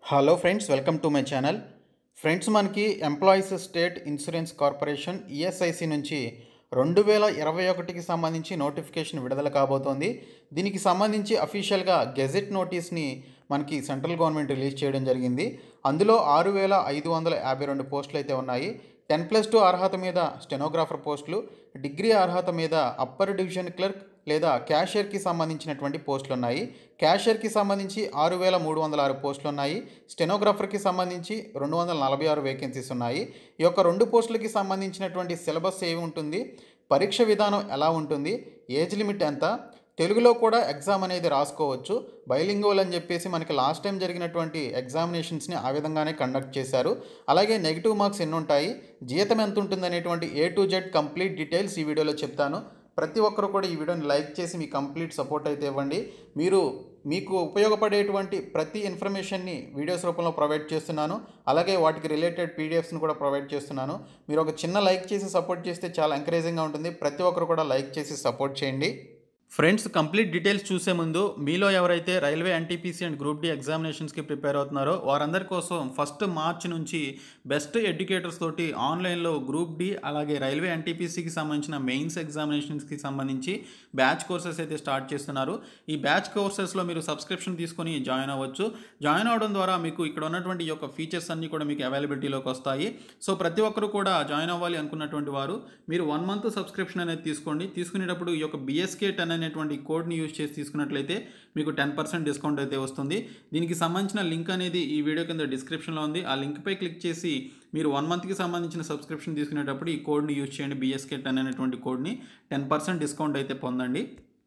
hello friends welcome to my channel friends మనకి employees state insurance corporation ESIC నుంచి రెండు వేల ఇరవై ఒకటికి సంబంధించి నోటిఫికేషన్ విడుదల కాబోతోంది దీనికి సంబంధించి అఫీషియల్గా గెజెట్ నోటీస్ని మనకి సెంట్రల్ గవర్నమెంట్ రిలీజ్ చేయడం జరిగింది అందులో ఆరు వేల ఐదు వందల యాభై రెండు పోస్టులు అయితే ఉన్నాయి టెన్ ప్లస్ టూ అర్హత మీద స్టెనోగ్రాఫర్ పోస్టులు డిగ్రీ అర్హత మీద అప్పర్ డివిజన్ క్లర్క్ లేదా క్యాషియర్కి సంబంధించినటువంటి పోస్టులు ఉన్నాయి క్యాషియర్కి సంబంధించి ఆరు వేల మూడు వందల ఆరు పోస్టులు ఉన్నాయి స్టెనోగ్రాఫర్కి సంబంధించి రెండు వందల నలభై ఆరు వేకెన్సీస్ ఉన్నాయి ఈ యొక్క రెండు పోస్టులకి సంబంధించినటువంటి సిలబస్ ఏమి ఉంటుంది పరీక్ష విధానం ఎలా ఉంటుంది ఏజ్ లిమిట్ ఎంత తెలుగులో కూడా ఎగ్జామ్ అనేది రాసుకోవచ్చు బైలింగోల్ అని చెప్పేసి మనకి లాస్ట్ టైం జరిగినటువంటి ఎగ్జామినేషన్స్ని ఆ విధంగానే కండక్ట్ చేశారు అలాగే నెగిటివ్ మార్క్స్ ఎన్ని ఉంటాయి జీతం ఎంత ఉంటుంది అనేటువంటి A to Z complete details ఈ వీడియోలో చెప్తాను ప్రతి ఒక్కరు కూడా ఈ వీడియోని లైక్ చేసి మీ కంప్లీట్ సపోర్ట్ అయితే ఇవ్వండి మీరు మీకు ఉపయోగపడేటువంటి ప్రతి ఇన్ఫర్మేషన్ని వీడియోస్ రూపంలో ప్రొవైడ్ చేస్తున్నాను అలాగే వాటికి రిలేటెడ్ పీడిఎఫ్స్ని కూడా ప్రొవైడ్ చేస్తున్నాను మీరు ఒక చిన్న లైక్ చేసి సపోర్ట్ చేస్తే చాలా ఎంకరేజింగ్గా ఉంటుంది ప్రతి ఒక్కరు కూడా లైక్ చేసి సపోర్ట్ చేయండి ఫ్రెండ్స్ కంప్లీట్ డీటెయిల్స్ చూసే ముందు మీలో ఎవరైతే railway NTPC and group D ఎగ్జామినేషన్స్కి ప్రిపేర్ అవుతున్నారో వారందరి కోసం ఫస్ట్ మార్చ్ నుంచి బెస్ట్ ఎడ్యుకేటర్స్ తోటి ఆన్లైన్లో గ్రూప్ డి అలాగే రైల్వే ఎన్టీపీసీకి సంబంధించిన మెయిన్స్ ఎగ్జామినేషన్స్కి సంబంధించి బ్యాచ్ కోర్సెస్ అయితే స్టార్ట్ చేస్తున్నారు ఈ బ్యాచ్ కోర్సెస్లో మీరు సబ్స్క్రిప్షన్ తీసుకొని జాయిన్ అవ్వచ్చు జాయిన్ అవడం ద్వారా మీకు ఇక్కడ ఉన్నటువంటి ఈ యొక్క ఫీచర్స్ అన్నీ కూడా మీకు అవైలబిలిటీలోకి వస్తాయి సో ప్రతి ఒక్కరు కూడా జాయిన్ అవ్వాలి అనుకున్నటువంటి వారు మీరు వన్ మంత్ సబ్స్క్రిప్షన్ అనేది తీసుకోండి తీసుకునేటప్పుడు ఈ యొక్క బిఎస్కే టెన్ అనేటువంటి కోడ్ని యూజ్ చేసి తీసుకున్నట్లయితే మీకు టెన్ పర్సెంట్ డిస్కౌంట్ అయితే వస్తుంది దీనికి సంబంధించిన లింక్ అనేది ఈ వీడియో కింద డిస్క్రిప్షన్లో ఉంది ఆ లింక్పై క్లిక్ చేసి మీరు వన్ మంత్కి సంబంధించిన సబ్స్క్రిప్షన్ తీసుకునేటప్పుడు ఈ కోడ్ని యూజ్ చేయండి బిఎస్కే టెన్ అనేటువంటి కోడ్ని టెన్ పర్సెంట్ డిస్కౌంట్ అయితే పొందండి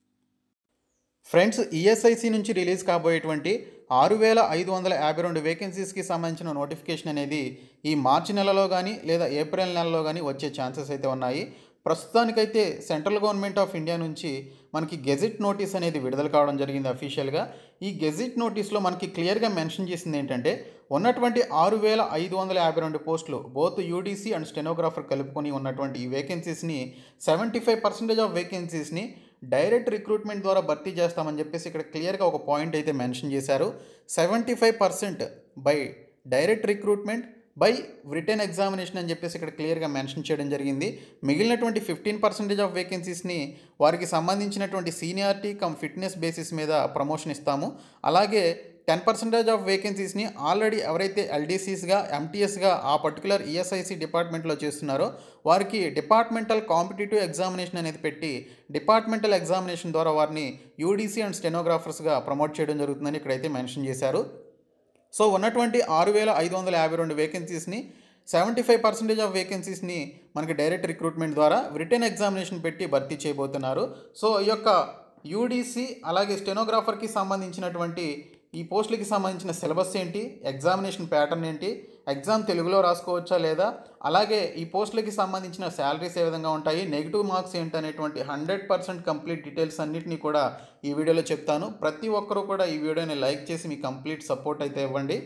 ఫ్రెండ్స్ ఈఎస్ఐసి నుంచి రిలీజ్ కాబోయేటువంటి ఆరు వేల ఐదు వందల యాభై రెండు వేకెన్సీస్కి సంబంధించిన నోటిఫికేషన్ అనేది ఈ మార్చి నెలలో కానీ లేదా ఏప్రిల్ నెలలో కానీ వచ్చే ఛాన్సెస్ అయితే ఉన్నాయి ప్రస్తుతానికైతే సెంట్రల్ గవర్నమెంట్ ఆఫ్ ఇండియా నుంచి మనకి గెజిట్ నోటీస్ అనేది విడుదల కావడం జరిగింది అఫీషియల్గా ఈ గెజిట్ నోటీస్లో మనకి క్లియర్గా మెన్షన్ చేసింది ఏంటంటే ఉన్నటువంటి ఆరు వేల ఐదు వందల యాభై రెండు పోస్టులు బోత్ యూడీసీ అండ్ స్టెనోగ్రాఫర్ కలుపుకొని ఉన్నటువంటి ఈ వేకెన్సీస్ని సెవెంటీ ఫైవ్ పర్సెంటేజ్ ఆఫ్ వేకెన్సీస్ని డైరెక్ట్ రిక్రూట్మెంట్ ద్వారా భర్తీ చేస్తామని చెప్పేసి ఇక్కడ క్లియర్గా ఒక పాయింట్ అయితే మెన్షన్ చేశారు seventy five percent by direct recruitment by written examination అని చెప్పేసి ఇక్కడ క్లియర్గా మెన్షన్ చేయడం జరిగింది మిగిలినటువంటి ఫిఫ్టీన్ పర్సెంటేజ్ ఆఫ్ వేకెన్సీస్ని వారికి సంబంధించినటువంటి సీనియారిటీ కమ్ ఫిట్నెస్ బేసిస్ మీద ప్రమోషన్ ఇస్తాము అలాగే టెన్ పర్సెంటేజ్ ఆఫ్ వేకెన్సీస్ని ఆల్రెడీ ఎవరైతే ఎల్డీసీస్గా ఎంటీఎస్గా ఆ పర్టికులర్ ఈఎస్ఐసి డిపార్ట్మెంట్లో చేస్తున్నారో వారికి డిపార్ట్మెంటల్ కాంపిటేటివ్ ఎగ్జామినేషన్ అనేది పెట్టి డిపార్ట్మెంటల్ ఎగ్జామినేషన్ ద్వారా వారిని యూడీసీ అండ్ స్టెనోగ్రాఫర్స్గా ప్రమోట్ చేయడం జరుగుతుందని ఇక్కడైతే మెన్షన్ చేశారు సో ఉన్నటువంటి ఆరు వేల ఐదు వందల యాభై రెండు వేకెన్సీస్ని సెవెంటీ ఫైవ్ పర్సెంటేజ్ ఆఫ్ వేకెన్సీస్ని మనకి డైరెక్ట్ రిక్రూట్మెంట్ ద్వారా రిటర్న్ ఎగ్జామినేషన్ పెట్టి భర్తీ చేయబోతున్నారు సో ఈ యొక్క యూడీసీ అలాగే స్టెనోగ్రాఫర్కి సంబంధించినటువంటి ఈ పోస్టులకి సంబంధించిన సిలబస్ ఏంటి ఎగ్జామినేషన్ ప్యాటర్న్ ఏంటి ఎగ్జామ్ తెలుగులో రాసుకోవచ్చా లేదా అలాగే ఈ పోస్టులకి సంబంధించిన శాలరీస్ ఏ విధంగా ఉంటాయి నెగిటివ్ మార్క్స్ ఏంటి అనేటువంటి హండ్రెడ్ పర్సెంట్ కంప్లీట్ డీటెయిల్స్ అన్నింటినీ కూడా ఈ వీడియోలో చెప్తాను ప్రతి ఒక్కరూ కూడా ఈ వీడియోని లైక్ చేసి మీ కంప్లీట్ సపోర్ట్ అయితే ఇవ్వండి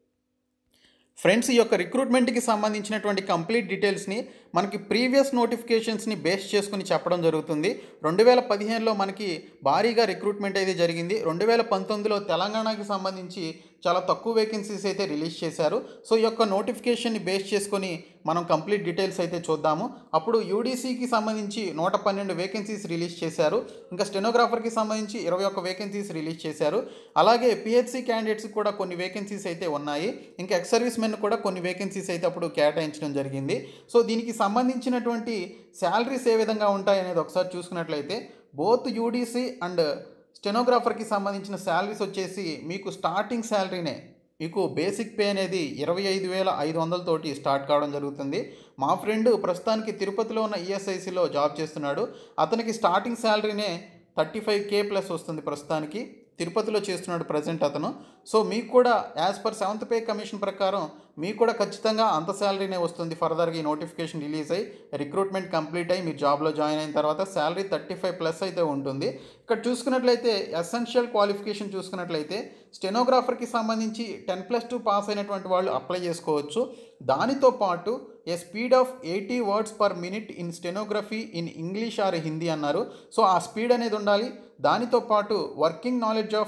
ఫ్రెండ్స్ ఈ యొక్క రిక్రూట్మెంట్కి సంబంధించినటువంటి కంప్లీట్ డీటెయిల్స్ని మనకి ప్రీవియస్ నోటిఫికేషన్స్ని బేస్ చేసుకుని చెప్పడం జరుగుతుంది రెండు వేల పదిహేనులో మనకి భారీగా రిక్రూట్మెంట్ అయితే జరిగింది రెండు వేల పంతొమ్మిదిలో తెలంగాణకి సంబంధించి చాలా తక్కువ వేకెన్సీస్ అయితే రిలీజ్ చేశారు సో ఈ యొక్క నోటిఫికేషన్ని బేస్ చేసుకొని మనం కంప్లీట్ డీటెయిల్స్ అయితే చూద్దాము అప్పుడు యూడీసీకి సంబంధించి నూట పన్నెండు వేకెన్సీస్ రిలీజ్ చేశారు ఇంకా స్టెనోగ్రాఫర్కి సంబంధించి ఇరవై ఒక్క వేకెన్సీస్ రిలీజ్ చేశారు అలాగే పిహెచ్సి క్యాండిడేట్స్కి కూడా కొన్ని వేకెన్సీస్ అయితే ఉన్నాయి ఇంకా ఎక్స్ సర్వీస్ మెన్ కూడా కొన్ని వేకెన్సీస్ అయితే అప్పుడు కేటాయించడం జరిగింది సో దీనికి సంబంధించినటువంటి శాలరీస్ ఏ విధంగా ఉంటాయి అనేది ఒకసారి చూసుకున్నట్లయితే బోత్ యూడీసీ అండ్ స్టెనోగ్రాఫర్కి సంబంధించిన శాలరీస్ వచ్చేసి మీకు స్టార్టింగ్ శాలరీనే మీకు బేసిక్ పే అనేది ఇరవై ఐదు వేల ఐదు వందలతోటి స్టార్ట్ కావడం జరుగుతుంది మా ఫ్రెండ్ ప్రస్తుతానికి తిరుపతిలో ఉన్న ఈఎస్ఐసిలో జాబ్ చేస్తున్నాడు అతనికి స్టార్టింగ్ శాలరీనే థర్టీ ఫైవ్ కే ప్లస్ వస్తుంది ప్రస్తుతానికి తిరుపతిలో చేస్తున్నాడు ప్రజెంట్ అతను సో మీకు కూడా as per seventh pay commission ప్రకారం మీకు కూడా ఖచ్చితంగా అంత శాలరీనే వస్తుంది ఫర్దర్గా ఈ నోటిఫికేషన్ రిలీజ్ అయ్యి రిక్రూట్మెంట్ కంప్లీట్ అయ్యి మీరు జాబ్లో జాయిన్ అయిన తర్వాత శాలరీ థర్టీ ఫైవ్ ప్లస్ అయితే ఉంటుంది ఇక్కడ చూసుకున్నట్లయితే ఎసెన్షియల్ క్వాలిఫికేషన్ చూసుకున్నట్లయితే స్టెనోగ్రాఫర్కి సంబంధించి టెన్ ప్లస్ టూ పాస్ అయినటువంటి వాళ్ళు అప్లై చేసుకోవచ్చు దానితో పాటు a speed of eighty words per minute in stenography in English or Hindi అన్నారు సో ఆ స్పీడ్ అనేది ఉండాలి దానితో పాటు working knowledge of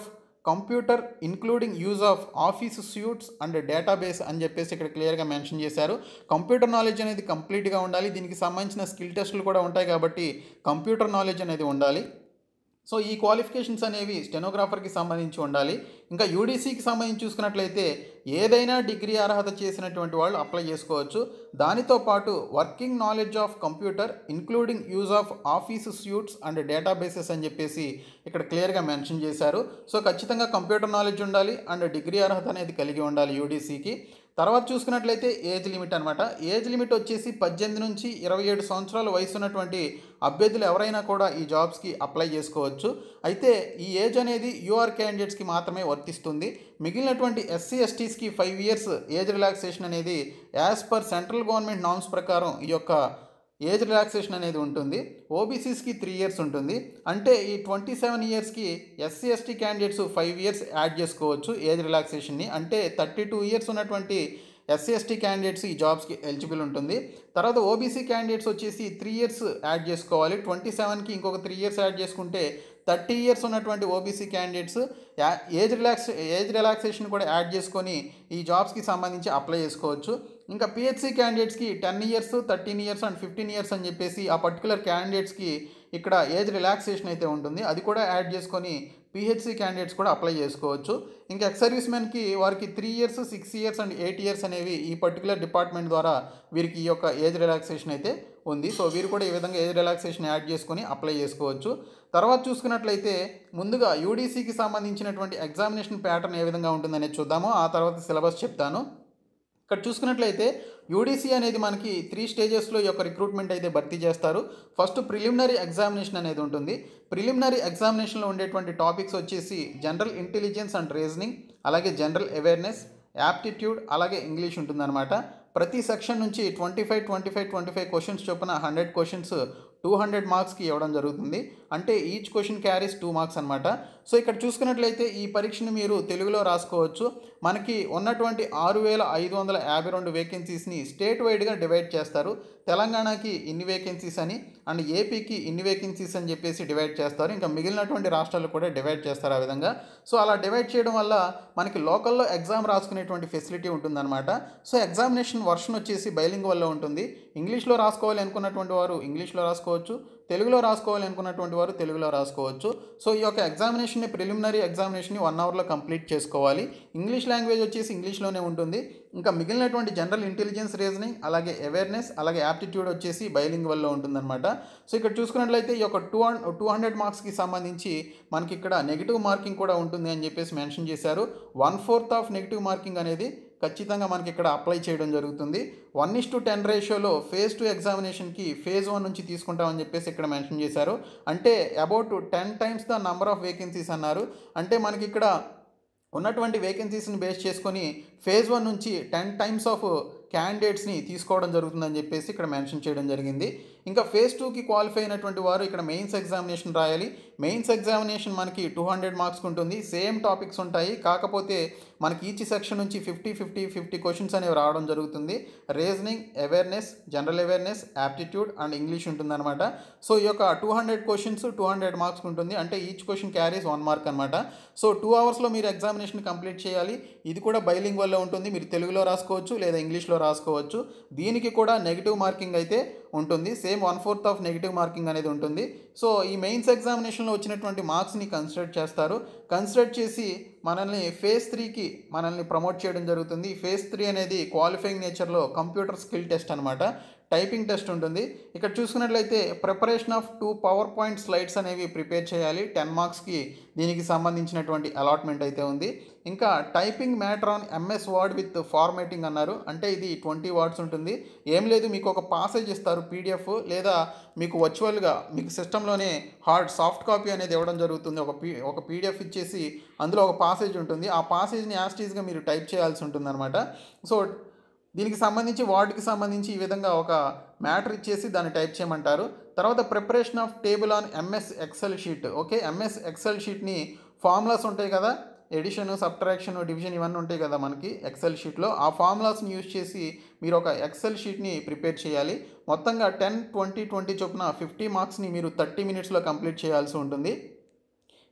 computer including use of office suites and database అని చెప్పేసి ఇక్కడ క్లియర్గా మెన్షన్ చేశారు కంప్యూటర్ నాలెడ్జ్ అనేది కంప్లీట్గా ఉండాలి దీనికి సంబంధించిన స్కిల్ టెస్టులు కూడా ఉంటాయి కాబట్టి కంప్యూటర్ నాలెడ్జ్ అనేది ఉండాలి సో ఈ క్వాలిఫికేషన్స్ అనేవి స్టెనోగ్రాఫర్కి సంబంధించి ఉండాలి ఇంకా యూడీసీకి సంబంధించి చూసుకున్నట్లయితే ఏదైనా డిగ్రీ అర్హత చేసినటువంటి వాళ్ళు అప్లై చేసుకోవచ్చు దానితో పాటు working knowledge of computer including use of office suites and databases అని చెప్పేసి ఇక్కడ క్లియర్గా మెన్షన్ చేశారు సో ఖచ్చితంగా కంప్యూటర్ నాలెడ్జ్ ఉండాలి అండ్ డిగ్రీ అర్హత అనేది కలిగి ఉండాలి యూడీసీకి తర్వాత చూసుకున్నట్లయితే ఏజ్ లిమిట్ అనమాట ఏజ్ లిమిట్ వచ్చేసి పద్దెనిమిది నుంచి ఇరవై ఏడు సంవత్సరాల వయసు ఉన్నటువంటి అభ్యర్థులు ఎవరైనా కూడా ఈ జాబ్స్కి అప్లై చేసుకోవచ్చు అయితే ఈ ఏజ్ అనేది యూఆర్ క్యాండిడేట్స్కి మాత్రమే వర్తిస్తుంది మిగిలినటువంటి ఎస్సీ ఎస్టీస్కి ఫైవ్ ఇయర్స్ ఏజ్ రిలాక్సేషన్ అనేది as per central government norms ప్రకారం ఈ యొక్క ఏజ్ రిలాక్సేషన్ అనేది ఉంటుంది ఓబీసీస్కి త్రీ ఇయర్స్ ఉంటుంది అంటే ఈ ట్వంటీ సెవెన్ ఇయర్స్కి SC ST candidates five years add చేసుకోవచ్చు ఏజ్ రిలాక్సేషన్ని అంటే థర్టీ టూ ఇయర్స్ ఉన్నటువంటి ఎస్సీ ఎస్టీ క్యాండిడేట్స్ ఈ జాబ్స్కి ఎలిజిబుల్ ఉంటుంది తర్వాత ఓబీసీ క్యాండిడేట్స్ వచ్చేసి త్రీ ఇయర్స్ యాడ్ చేసుకోవాలి ట్వంటీ సెవెన్కి ఇంకొక త్రీ ఇయర్స్ యాడ్ చేసుకుంటే థర్టీ ఇయర్స్ ఉన్నటువంటి OBC candidates age relax age relaxation కూడా యాడ్ చేసుకొని ఈ జాబ్స్కి సంబంధించి అప్లై చేసుకోవచ్చు ఇంకా పిహెచ్సి క్యాండిడేట్స్కి ten years thirteen years and fifteen years అని చెప్పేసి ఆ పర్టికులర్ క్యాండిడేట్స్కి ఇక్కడ ఏజ్ రిలాక్సేషన్ అయితే ఉంటుంది అది కూడా యాడ్ చేసుకొని పిహెచ్సి క్యాండిడేట్స్ కూడా అప్లై చేసుకోవచ్చు ఇంకా ఎక్స్ సర్వీస్ మెన్కి వారికి three years six years and eight years అనేవి ఈ పర్టికులర్ డిపార్ట్మెంట్ ద్వారా వీరికి ఈ యొక్క ఏజ్ రిలాక్సేషన్ అయితే ఉంది సో వీరు కూడా ఈ విధంగా ఏజ్ రిలాక్సేషన్ యాడ్ చేసుకొని అప్లై చేసుకోవచ్చు తర్వాత చూసుకున్నట్లయితే ముందుగా యూడీసీకి సంబంధించినటువంటి ఎగ్జామినేషన్ ప్యాటర్న్ ఏ విధంగా ఉంటుందనేది చూద్దాము ఆ తర్వాత సిలబస్ చెప్తాను ఇక్కడ చూసుకున్నట్లయితే యూడీసీ అనేది మనకి త్రీ స్టేజెస్లో ఈ యొక్క రిక్రూట్మెంట్ అయితే భర్తీ చేస్తారు ఫస్ట్ ప్రిలిమినరీ ఎగ్జామినేషన్ అనేది ఉంటుంది ప్రిలిమినరీ ఎగ్జామినేషన్లో ఉండేటువంటి టాపిక్స్ వచ్చేసి జనరల్ ఇంటెలిజెన్స్ అండ్ రీజనింగ్ అలాగే జనరల్ అవేర్నెస్ యాప్టిట్యూడ్ అలాగే ఇంగ్లీష్ ఉంటుందన్నమాట ప్రతి సెక్షన్ నుంచి twenty five twenty five twenty five questions చొప్పున హండ్రెడ్ క్వశ్చన్స్ టూ హండ్రెడ్ మార్క్స్కి ఇవ్వడం జరుగుతుంది అంటే each question carries two marks అనమాట సో ఇక్కడ చూసుకున్నట్లయితే ఈ పరీక్షను మీరు తెలుగులో రాసుకోవచ్చు మనకి ఉన్నటువంటి ఆరు వేల ఐదు వందల యాభై రెండు వేకెన్సీస్ని స్టేట్ వైడ్గా డివైడ్ చేస్తారు తెలంగాణకి ఇన్ని వేకెన్సీస్ అని అండ్ ఏపీకి ఇన్ని వేకెన్సీస్ అని చెప్పేసి డివైడ్ చేస్తారు ఇంకా మిగిలినటువంటి రాష్ట్రాలు కూడా డివైడ్ చేస్తారు ఆ విధంగా సో అలా డివైడ్ చేయడం వల్ల మనకి లోకల్లో ఎగ్జామ్ రాసుకునేటువంటి ఫెసిలిటీ ఉంటుందన్నమాట సో ఎగ్జామినేషన్ వర్షన్ వచ్చేసి బైలింగ్ వల్ల ఉంటుంది ఇంగ్లీష్లో రాసుకోవాలి అనుకున్నటువంటి వారు ఇంగ్లీష్లో రాసుకోవచ్చు తెలుగులో రాసుకోవాలి అనుకున్నటువంటి వారు తెలుగులో రాసుకోవచ్చు సో ఈ యొక్క ఎగ్జామినేషన్ని ప్రిలిమినరీ ఎగ్జామినేషన్ని వన్ అవర్లో కంప్లీట్ చేసుకోవాలి ఇంగ్లీష్ లాంగ్వేజ్ వచ్చేసి ఇంగ్లీష్లోనే ఉంటుంది ఇంకా మిగిలినటువంటి జనరల్ ఇంటెలిజెన్స్ రీజనింగ్ అలాగే అవేర్నెస్ అలాగే యాప్టిట్యూడ్ వచ్చేసి బైలింగ్ వల్ల ఉంటుందన్నమాట సో ఇక్కడ చూసుకున్నట్లయితే ఈ యొక్క టూ టూ హండ్రెడ్ మార్క్స్కి సంబంధించి మనకి ఇక్కడ నెగిటివ్ మార్కింగ్ కూడా ఉంటుంది అని చెప్పేసి మెన్షన్ చేశారు one fourth of negative marking అనేది ఖచ్చితంగా మనకి ఇక్కడ అప్లై చేయడం జరుగుతుంది వన్ ఇస్ టు టెన్ రేషియోలో ఫేజ్ టూ ఎగ్జామినేషన్కి ఫేజ్ వన్ నుంచి తీసుకుంటామని చెప్పేసి ఇక్కడ మెన్షన్ చేశారు అంటే about ten times the number of vacancies అన్నారు అంటే మనకి ఇక్కడ ఉన్నటువంటి వేకెన్సీస్ని బేస్ చేసుకొని ఫేజ్ వన్ నుంచి టెన్ టైమ్స్ ఆఫ్ క్యాండిడేట్స్ని తీసుకోవడం జరుగుతుందని చెప్పేసి ఇక్కడ మెన్షన్ చేయడం జరిగింది ఇంకా ఫేజ్ టూకి క్వాలిఫై అయినటువంటి వారు ఇక్కడ మెయిన్స్ ఎగ్జామినేషన్ రాయాలి మెయిన్స్ ఎగ్జామినేషన్ మనకి టూ హండ్రెడ్ మార్క్స్ ఉంటుంది సేమ్ టాపిక్స్ ఉంటాయి కాకపోతే మనకి ఈచ్ సెక్షన్ నుంచి ఫిఫ్టీ ఫిఫ్టీ ఫిఫ్టీ క్వశ్చన్స్ అనేవి రావడం జరుగుతుంది reasoning awareness general awareness aptitude and English ఉంటుందన్నమాట సో ఈ యొక్క two hundred questions two hundred marks ఉంటుంది అంటే each question carries one mark అనమాట సో టూ అవర్స్లో మీరు ఎగ్జామినేషన్ కంప్లీట్ చేయాలి ఇది కూడా బైలింగ్ వల్ల ఉంటుంది మీరు తెలుగులో రాసుకోవచ్చు లేదా ఇంగ్లీష్లో రాసుకోవచ్చు దీనికి కూడా నెగిటివ్ మార్కింగ్ అయితే ఉంటుంది same one fourth of negative marking అనేది ఉంటుంది సో ఈ మెయిన్స్ ఎగ్జామినేషన్లో వచ్చినటువంటి మార్క్స్ని కన్సిడర్ చేస్తారు కన్సిడర్ చేసి మనల్ని ఫేజ్ త్రీకి మనల్ని ప్రమోట్ చేయడం జరుగుతుంది ఫేజ్ త్రీ అనేది క్వాలిఫైయింగ్ నేచర్లో కంప్యూటర్ స్కిల్ టెస్ట్ అనమాట టైపింగ్ టెస్ట్ ఉంటుంది ఇక్కడ చూసుకున్నట్లయితే preparation of two power point slides అనేవి ప్రిపేర్ చేయాలి టెన్ మార్క్స్కి దీనికి సంబంధించినటువంటి అలాట్మెంట్ అయితే ఉంది ఇంకా typing matter on MS word with formatting అన్నారు అంటే ఇది ట్వంటీ వర్డ్స్ ఉంటుంది ఏం లేదు మీకు ఒక పాసేజ్ ఇస్తారు పీడిఎఫ్ లేదా మీకు వర్చువల్గా మీకు సిస్టంలోనే హార్డ్ సాఫ్ట్ కాపీ అనేది ఇవ్వడం జరుగుతుంది ఒక పీ ఒక పీడిఎఫ్ ఇచ్చేసి అందులో ఒక పాసేజ్ ఉంటుంది ఆ పాసేజ్ని యాస్టీస్గా మీరు టైప్ చేయాల్సి ఉంటుంది సో దీనికి సంబంధించి వార్డుకి సంబంధించి ఈ విధంగా ఒక మ్యాటర్ ఇచ్చేసి దాన్ని టైప్ చేయమంటారు తర్వాత preparation of table on MS excel sheet okay MS excel షీట్ని ఫార్ములాస్ ఉంటాయి కదా ఎడిషన్ సబ్ట్రాక్షన్ డివిజన్ ఇవన్నీ ఉంటాయి కదా మనకి ఎక్సెల్ షీట్లో ఆ ఫార్ములాస్ని యూజ్ చేసి మీరు ఒక ఎక్సెల్ షీట్ని ప్రిపేర్ చేయాలి మొత్తంగా టెన్ ట్వంటీ ట్వంటీ చొప్పున ఫిఫ్టీ మార్క్స్ని మీరు థర్టీ మినిట్స్లో కంప్లీట్ చేయాల్సి ఉంటుంది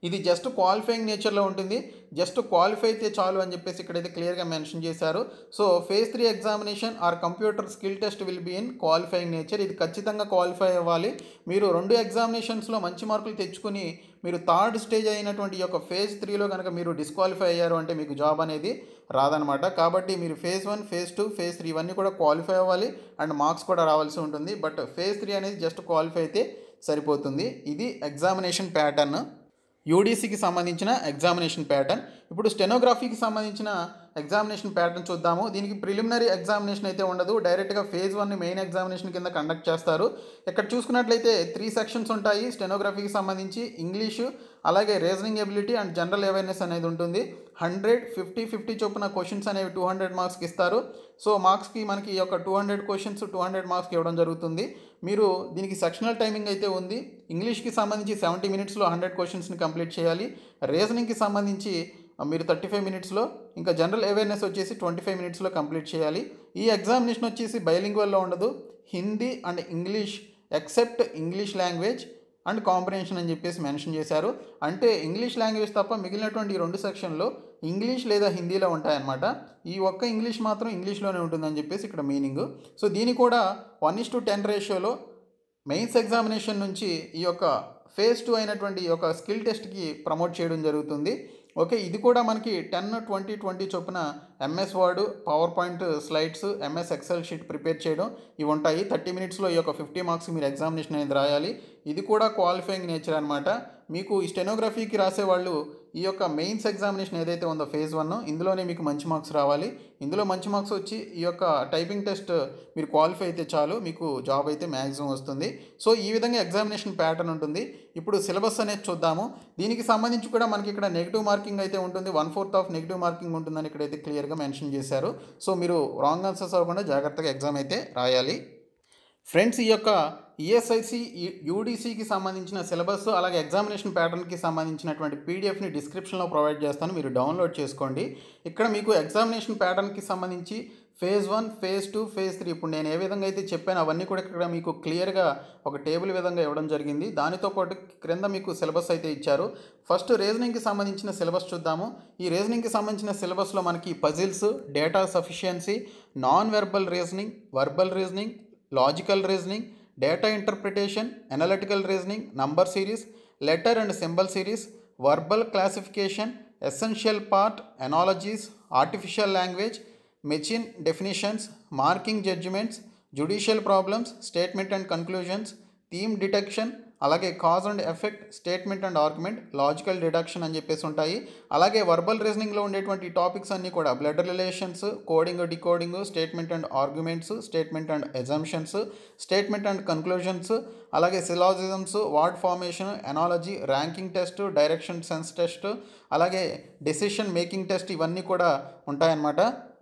ఇది జస్ట్ క్వాలిఫైయింగ్ నేచర్లో ఉంటుంది జస్ట్ క్వాలిఫై అయితే చాలు అని చెప్పేసి ఇక్కడైతే క్లియర్గా మెన్షన్ చేశారు so phase three examination or computer skill test will be in qualifying nature ఇది ఖచ్చితంగా క్వాలిఫై అవ్వాలి మీరు రెండు ఎగ్జామినేషన్స్లో మంచి మార్కులు తెచ్చుకుని మీరు థర్డ్ స్టేజ్ అయినటువంటి ఈ యొక్క ఫేజ్ త్రీలో కనుక మీరు డిస్క్వాలిఫై అయ్యారు అంటే మీకు జాబ్ అనేది రాదనమాట కాబట్టి మీరు phase one phase two phase three ఇవన్నీ కూడా క్వాలిఫై అవ్వాలి అండ్ మార్క్స్ కూడా రావాల్సి ఉంటుంది బట్ ఫేజ్ త్రీ అనేది జస్ట్ క్వాలిఫై అయితే సరిపోతుంది ఇది ఎగ్జామినేషన్ ప్యాటర్న్ యూడీసీకి సంబంధించిన ఎగ్జామినేషన్ ప్యాటర్న్ ఇప్పుడు స్టెనోగ్రఫీకి సంబంధించిన ఎగ్జామినేషన్ ప్యాటర్న్ చూద్దాము దీనికి ప్రిలిమినరీ ఎగ్జామినేషన్ అయితే ఉండదు డైరెక్ట్గా ఫేజ్ వన్ మెయిన్ ఎగ్జామినేషన్ కింద కండక్ట్ చేస్తారు ఇక్కడ చూసుకున్నట్లయితే త్రీ సెక్షన్స్ ఉంటాయి స్టెనోగ్రఫీకి సంబంధించి ఇంగ్లీషు అలాగే reasoning ability and general awareness అనేది ఉంటుంది హండ్రెడ్ ఫిఫ్టీ ఫిఫ్టీ చొప్పున క్వశ్చన్స్ అనేవి టూ హండ్రెడ్ మార్క్స్కి ఇస్తారు సో మార్క్స్కి మనకి ఈ యొక్క two hundred questions two hundred మార్క్స్కి ఇవ్వడం జరుగుతుంది మీరు దీనికి సెక్షనల్ టైమింగ్ అయితే ఉంది ఇంగ్లీష్కి సంబంధించి సెవెంటీ మినిట్స్లో హండ్రెడ్ క్వశ్చన్స్ని కంప్లీట్ చేయాలి రీజనింగ్కి సంబంధించి మీరు థర్టీ ఫైవ్ మినిట్స్లో ఇంకా జనరల్ అవేర్నెస్ వచ్చేసి ట్వంటీ ఫైవ్ మినిట్స్లో కంప్లీట్ చేయాలి ఈ ఎగ్జామినేషన్ వచ్చేసి బైలింగ్వల్లో ఉండదు Hindi and English except English language and comprehension అని చెప్పేసి మెన్షన్ చేశారు అంటే ఇంగ్లీష్ లాంగ్వేజ్ తప్ప మిగిలినటువంటి ఈ రెండు సెక్షన్లో ఇంగ్లీష్ లేదా హిందీలో ఉంటాయన్నమాట ఈ ఒక్క ఇంగ్లీష్ మాత్రం ఇంగ్లీష్లోనే ఉంటుందని చెప్పేసి ఇక్కడ మీనింగ్ సో దీని కూడా వన్ ఇస్ టు టెన్ రేషియోలో మెయిన్స్ ఎగ్జామినేషన్ నుంచి ఈ యొక్క ఫేజ్ టూ అయినటువంటి ఈ యొక్క స్కిల్ టెస్ట్కి ప్రమోట్ చేయడం జరుగుతుంది ఓకే ఇది కూడా మనకి టెన్ ట్వంటీ ట్వంటీ చొప్పున MS word power point slides MS excel sheet prepare చేయడం ఇవి ఉంటాయి థర్టీ మినిట్స్లో ఈ యొక్క ఫిఫ్టీ మార్క్స్ మీరు ఎగ్జామినేషన్ అనేది రాయాలి ఇది కూడా క్వాలిఫైయింగ్ నేచర్ అనమాట మీకు ఈ స్టెనోగ్రఫీకి రాసే వాళ్ళు ఈ యొక్క మెయిన్స్ ఎగ్జామినేషన్ ఏదైతే ఉందో ఫేజ్ వన్ ఇందులోనే మీకు మంచి మార్క్స్ రావాలి ఇందులో మంచి మార్క్స్ వచ్చి ఈ యొక్క టైపింగ్ టెస్ట్ మీరు క్వాలిఫై అయితే చాలు మీకు జాబ్ అయితే మ్యాక్సిమం వస్తుంది సో ఈ విధంగా ఎగ్జామినేషన్ ప్యాటర్న్ ఉంటుంది ఇప్పుడు సిలబస్ అనేది చూద్దాము దీనికి సంబంధించి కూడా మనకి ఇక్కడ నెగిటివ్ మార్కింగ్ అయితే ఉంటుంది one fourth of negative marking ఉంటుందని ఇక్కడైతే క్లియర్గా మెన్షన్ చేశారు సో మీరు రాంగ్ ఆన్సర్స్ అవ్వకుండా జాగ్రత్తగా ఎగ్జామ్ అయితే రాయాలి ఫ్రెండ్స్ ఈ యొక్క ఈఎస్ఐసి యూడీసీకి సంబంధించిన సిలబస్ అలాగే ఎగ్జామినేషన్ ప్యాటర్న్కి సంబంధించినటువంటి పీడిఎఫ్ని డిస్క్రిప్షన్లో ప్రొవైడ్ చేస్తాను మీరు డౌన్లోడ్ చేసుకోండి ఇక్కడ మీకు ఎగ్జామినేషన్ ప్యాటర్న్కి సంబంధించి phase one phase two phase three ఇప్పుడు నేను ఏ విధంగా అయితే చెప్పానో అవన్నీ కూడా ఇక్కడ మీకు క్లియర్గా ఒక టేబుల్ విధంగా ఇవ్వడం జరిగింది దానితో పాటు క్రింద మీకు సిలబస్ అయితే ఇచ్చారు ఫస్ట్ రీజనింగ్కి సంబంధించిన సిలబస్ చూద్దాము ఈ రీజనింగ్కి సంబంధించిన సిలబస్లో మనకి puzzles data sufficiency non verbal reasoning verbal reasoning logical reasoning data interpretation analytical reasoning number series letter and symbol series verbal classification essential part analogies artificial language machine definitions marking judgments judicial problems statement and conclusions theme detection అలాగే cause and effect statement and argument logical deduction అని చెప్పేసి ఉంటాయి అలాగే verbal రీజనింగ్లో ఉండేటువంటి topics అన్నీ కూడా blood relations coding decoding statement and arguments statement and assumptions statement and conclusions అలాగే syllogisms word formation analogy ranking test direction sense test అలాగే decision making test ఇవన్నీ కూడా ఉంటాయన్నమాట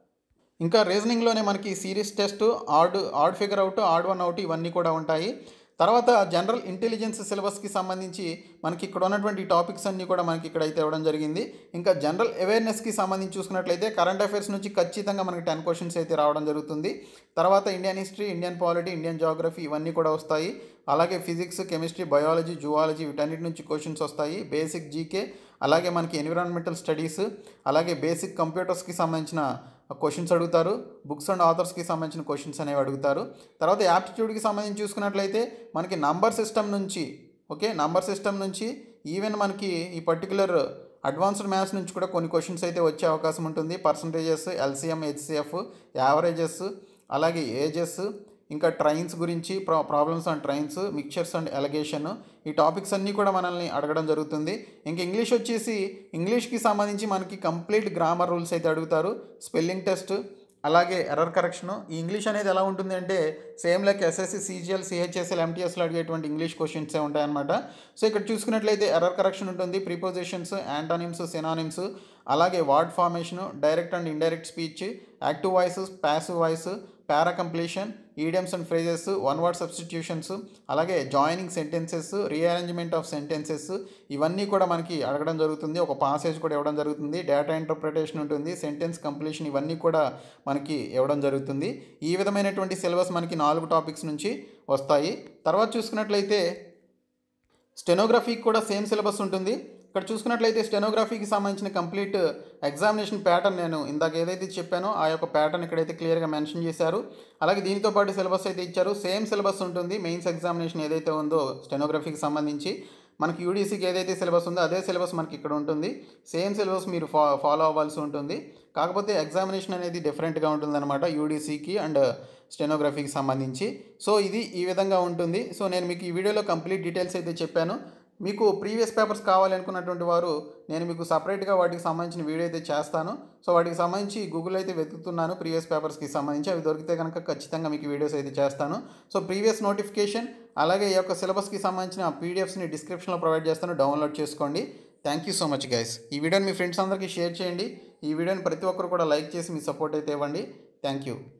ఇంకా రీజనింగ్లోనే మనకి series test odd odd figure out odd one out ఇవన్నీ కూడా ఉంటాయి తర్వాత జనరల్ ఇంటెలిజెన్స్ సిలబస్కి సంబంధించి మనకి ఇక్కడ ఉన్నటువంటి టాపిక్స్ అన్నీ కూడా మనకి ఇక్కడ అయితే ఇవ్వడం జరిగింది ఇంకా జనరల్ అవేర్నెస్కి సంబంధించి చూసుకున్నట్లయితే కరెంట్ అఫైర్స్ నుంచి ఖచ్చితంగా మనకి టెన్ క్వశ్చన్స్ అయితే రావడం జరుగుతుంది తర్వాత Indian history Indian polity Indian geography ఇవన్నీ కూడా వస్తాయి అలాగే ఫిజిక్స్ కెమిస్ట్రీ బయాలజీ జువాలజీ వీటన్నిటి నుంచి క్వశ్చన్స్ వస్తాయి బేసిక్ జీకే అలాగే మనకి ఎన్విరాన్మెంటల్ స్టడీస్ అలాగే బేసిక్ కంప్యూటర్స్కి సంబంధించిన క్వశ్చన్స్ అడుగుతారు బుక్స్ అండ్ ఆథర్స్కి సంబంధించిన క్వశ్చన్స్ అనేవి అడుగుతారు తర్వాత యాప్టిట్యూడ్కి సంబంధించి చూసుకున్నట్లయితే మనకి నంబర్ సిస్టమ్ నుంచి ఓకే నంబర్ సిస్టమ్ నుంచి ఈవెన్ మనకి ఈ పర్టికులర్ అడ్వాన్స్డ్ మ్యాథ్స్ నుంచి కూడా కొన్ని క్వశ్చన్స్ అయితే వచ్చే అవకాశం ఉంటుంది పర్సంటేజెస్ ఎల్సిఎం హెచ్సిఎఫ్ యావరేజెస్ అలాగే ఏజెస్ ఇంకా ట్రైన్స్ గురించి pro problems and trains mixtures and alligation ఈ టాపిక్స్ అన్నీ కూడా మనల్ని అడగడం జరుగుతుంది ఇంకా ఇంగ్లీష్ వచ్చేసి ఇంగ్లీష్కి సంబంధించి మనకి కంప్లీట్ గ్రామర్ రూల్స్ అయితే అడుగుతారు స్పెల్లింగ్ టెస్ట్ అలాగే ఎర్రర్ కరెక్షన్ ఈ ఇంగ్లీష్ అనేది ఎలా ఉంటుంది అంటే same like SSC CGL CHSL ఎంటీఎస్లో అడిగేటువంటి ఇంగ్లీష్ క్వశ్చన్సే ఉంటాయన్నమాట సో ఇక్కడ చూసుకున్నట్లయితే ఎర్రర్ కరెక్షన్ ఉంటుంది ప్రిపోజిషన్స్ యాంటానిమ్స్ సినానిమ్స్ అలాగే word formation direct and indirect speech active voice passive voice para completion idioms and phrases one word substitutions అలాగే joining sentences rearrangement of sentences ఇవన్నీ కూడా మనకి అడగడం జరుగుతుంది ఒక పాసేజ్ కూడా ఇవ్వడం జరుగుతుంది డేటా ఇంటర్ప్రిటేషన్ ఉంటుంది సెంటెన్స్ కంప్లీషన్ ఇవన్నీ కూడా మనకి ఇవ్వడం జరుగుతుంది ఈ విధమైనటువంటి సిలబస్ మనకి నాలుగు టాపిక్స్ నుంచి వస్తాయి తర్వాత చూసుకున్నట్లయితే స్టెనోగ్రఫీకి కూడా సేమ్ సిలబస్ ఉంటుంది ఇక్కడ చూసుకున్నట్లయితే స్టెనోగ్రఫీకి సంబంధించిన కంప్లీట్ ఎగ్జామినేషన్ ప్యాటర్న్ నేను ఇందాక ఏదైతే చెప్పానో ఆ యొక్క ప్యాటర్న్ ఇక్కడైతే క్లియర్గా మెన్షన్ చేశారు అలాగే దీనితో పాటు సిలబస్ అయితే ఇచ్చారు సేమ్ సిలబస్ ఉంటుంది మెయిన్స్ ఎగ్జామినేషన్ ఏదైతే ఉందో స్టెనోగ్రఫీకి సంబంధించి మనకి యూడీసీకి ఏదైతే సిలబస్ ఉందో అదే సిలబస్ మనకి ఇక్కడ ఉంటుంది సేమ్ సిలబస్ మీరు ఫా ఫాలో అవ్వాల్సి ఉంటుంది కాకపోతే ఎగ్జామినేషన్ అనేది డిఫరెంట్గా ఉంటుందన్నమాట యూడీసీకి అండ్ స్టెనోగ్రఫీకి సంబంధించి సో ఇది ఈ విధంగా ఉంటుంది సో నేను మీకు ఈ వీడియోలో కంప్లీట్ డీటెయిల్స్ అయితే చెప్పాను మీకు ప్రీవియస్ పేపర్స్ కావాలనుకున్నటువంటి వారు నేను మీకు సపరేట్గా వాటికి సంబంధించిన వీడియో అయితే చేస్తాను సో వాటికి సంబంధించి గూగుల్ అయితే వెతుకుతున్నాను ప్రీవియస్ పేపర్స్కి సంబంధించి అవి దొరికితే కనుక ఖచ్చితంగా మీకు వీడియోస్ అయితే చేస్తాను సో ప్రీవియస్ నోటిఫికేషన్ అలాగే ఈ యొక్క సిలబస్కి సంబంధించిన పీడిఎఫ్స్ని డిస్క్రిప్షన్లో ప్రొవైడ్ చేస్తాను డౌన్లోడ్ చేసుకోండి thank you so much guys ఈ వీడియోని మీ ఫ్రెండ్స్ అందరికీ షేర్ చేయండి ఈ వీడియోని ప్రతి ఒక్కరు కూడా లైక్ చేసి మీ సపోర్ట్ అయితే ఇవ్వండి థ్యాంక్ యూ